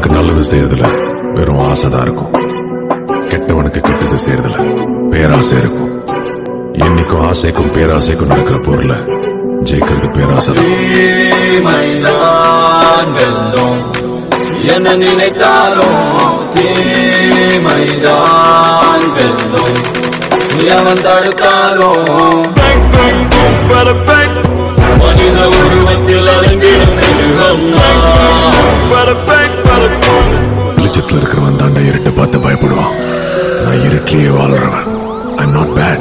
நல்லவனுக்கு நல்லது செய்யறதுல வெறும் ஆசைதான் இருக்கும் கெட்டவனுக்கு கெட்டது செய்யறதுல பேராசை இருக்கும் என்னைக்கும் ஆசைக்கும் பேராசைக்கும் நடக்கிற போர்ல ஜெயிக்கிறது பேராசை தான் தீமைதான் வெல்லும் என்ன நினைத்தாலும் தீமைதான் வெல்லும் எவன் தடுத்தாலும் மனித உருவத்தில் அடங்கிடும் மிருகம் வெளிச்சத்துல இருக்கிறவன் தாண்டா இருட்டை பார்த்து பயப்படுவான் நான் இருட்டிலேயே வாழ்றவன் ஐம் நாட் பேட்